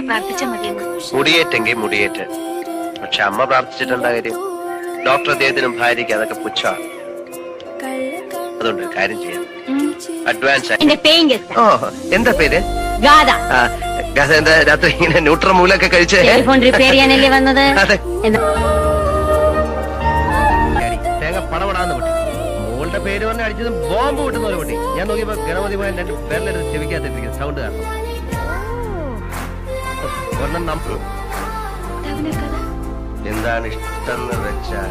പ്രാർത്ഥിച്ചാൽ മതിയെന്ന് മുടിയേറ്റെങ്കിൽ മുടിയേറ്റ് പക്ഷെ അമ്മ പ്രാർത്ഥിച്ചിട്ടുണ്ടാ കാര്യം ഡോക്ടർ അദ്ദേഹത്തിനും ഭാര്യയ്ക്ക് അതൊക്കെ പുച്ഛമാണ് അതുകൊണ്ട് ഒരു കാര്യം ചെയ്യാം അഡ്വാൻസ് ആയി എന്റെ പേയിങ് ഗസ്റ്റ് ഓ എന്താ പേര് ഗാഥ ആ, ഗാഥ എന്താ രാത്രി ഇങ്ങനെ ന്യൂട്രമൂലൊക്കെ കഴിച്ച് ടെലിഫോൺ റിപ്പയർ ചെയ്യാനല്ലേ വന്നത് അതെ എന്താ ഡാഡി, തേങ്ങ പടപടാന്ന് പൊട്ടി മോളുടെ പേര് പറഞ്ഞ് അടിച്ചത് ബോംബ് പൊട്ടുന്ന പോലെ പൊട്ടി ഞാൻ നോക്കിയപ്പോ ഗണപതി പോയാൽ രണ്ട് പേരിലെടുത്ത് ചെവിക്കാത്തിരിക്കും സൗണ്ട് കാരണം ഒരെണ്ണം നം- എന്താണ് ഇഷ്ടം എന്ന് വെച്ചാൽ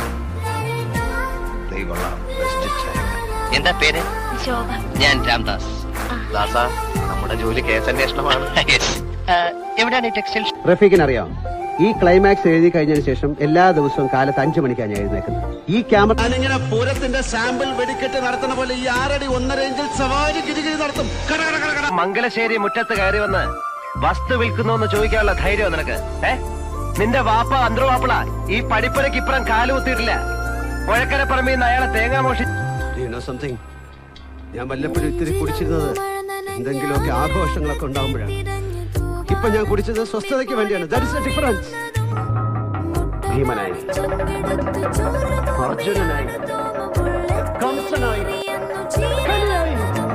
നീ കൊള്ളാം ബെസ്റ്റ് ചായ എന്താ പേര് ശോഭ ഞാൻ രാംദാസ് ദാസ നമ്മുടെ ജോലി കേസ് അന്വേഷണമാണ് എവിടെയാണ് ഈ ടെക്സ്റ്റൈൽ റഫീഖിന് അറിയാം ഈ ക്ലൈമാക്സ് എഴുതി കഴിഞ്ഞതിന് ശേഷം എല്ലാ ദിവസവും കാലത്ത് അഞ്ചു മണിക്കാണ് ഞാൻ എഴുന്നേക്കുന്നത് ഈ ക്യാമറ ഞാനിങ്ങനെ പൂരത്തിന്റെ സാമ്പിൾ വെടിക്കെട്ട് നടത്തുന്ന പോലെ ഈ ആറടി ഒന്നര ഇഞ്ചിൽ സവാരി ഗിരിഗിരി നടത്തും കട കട കട കട മംഗലശ്ശേരി മുറ്റത്ത് കയറി വന്ന് വസ്തു വിൽക്കുന്നു എന്ന് ചോദിക്കാനുള്ള ധൈര്യം നിനക്ക് ഏ നിന്റെ വാപ്പ അന്തർ വാപ്പള ഈ പടിപ്പുരക്ക് ഇപ്പുറം കാലുകുത്തിയിട്ടില്ല പുഴക്കര പറമ്പിൽ നിന്ന് അയാളെ തേങ്ങ മോഷി സംതിങ് ഞാൻ വല്ലപ്പോഴും ഇത്തിരി കുടിച്ചിരുന്നത് എന്തെങ്കിലുമൊക്കെ ആഘോഷങ്ങളൊക്കെ ഉണ്ടാവുമ്പോഴാണ് ഇപ്പൊ ഞാൻ കുടിച്ചത് സ്വസ്ഥതയ്ക്ക് വേണ്ടിയാണ് ദാറ്റ് ഇസ് ഡിഫറൻസ് ഭീമനായി അർജുനനായി കംസനായി കലിയായി.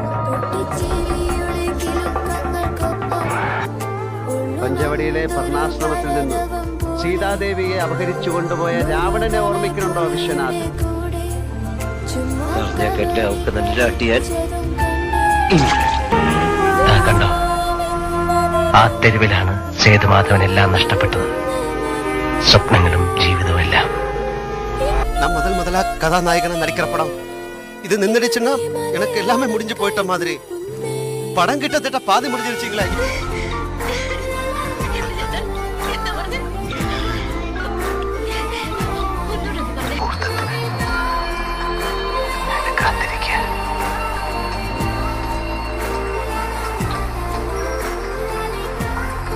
പഞ്ചവടിയിലെ പർണാശ്രമത്തിൽ നിന്ന് സീതാദേവിയെ അപഹരിച്ചു കൊണ്ടുപോയ രാവണനെ ഓർമ്മിക്കുന്നുണ്ടോ വിശ്വനാഥൻ കെട്ട് അവക്ക് നല്ല അട്ടിയാൽ ദാ കണ്ടോ ആ തെരുവിലാണ് സേതുമാധവൻ എല്ലാം നഷ്ടപ്പെട്ടത് സ്വപ്നങ്ങളും ജീവിതവും എല്ലാം நான் முதல் முதலா கதாநாயகனை நடிக்கிற படம் இது நின்றுடுச்சுன்னா எனக்கு எல்லாமே முடிஞ்சு போயிட்ட மாதிரி படம் கிட்டத்தட்ட பாதி முடிஞ்சிருச்சுங்களே കാത്തിരിക്കും